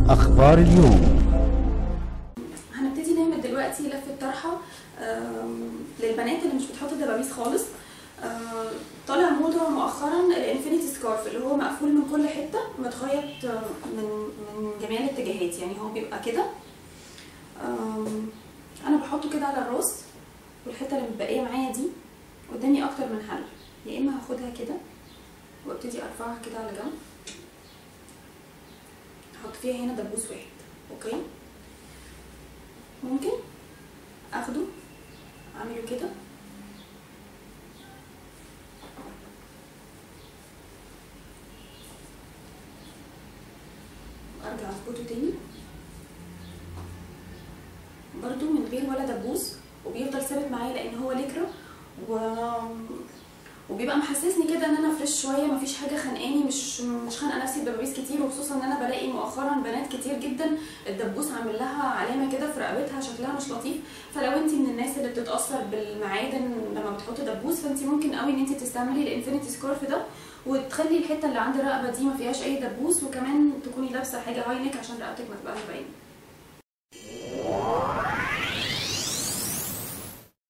أخبار اليوم هنبتدي نعمل دلوقتي لفة طرحة آم، للبنات اللي مش بتحط دبابيس خالص آم، طالع موضة مؤخرا الانفينيتي سكارف اللي هو مقفول من كل حتة متخيط آم، من من جميع الاتجاهات يعني هو بيبقى كده آم، انا بحطه كده على الراس والحتة اللي متبقية معايا دي قدامي اكتر من حل يا اما هاخدها كده وابتدي ارفعها كده على جنب احط فيها هنا دبوس واحد اوكي ممكن اخده اعمله كده ارجع اظبطه تاني برضو من غير ولا دبوس وبيفضل ثابت معايا لان هو لكرة و وبيبقى محسسني كده ان انا فريش شويه مفيش حاجه خانقاني مش مش خانقه نفسي بدبابيس كتير وخصوصا ان انا بلاقي مؤخرا بنات كتير جدا الدبوس عامل لها علامه كده في رقبتها شكلها مش لطيف فلو انت من الناس اللي بتتاثر بالمعادن لما بتحطي دبوس فانت ممكن قوي ان انت تستعملي الانفينيتي سكارف ده وتخلي الحته اللي عند الرقبه دي ما فيهاش اي دبوس وكمان تكوني لابسه حاجه هاي نيك عشان رقبتك ما تبقاش باينه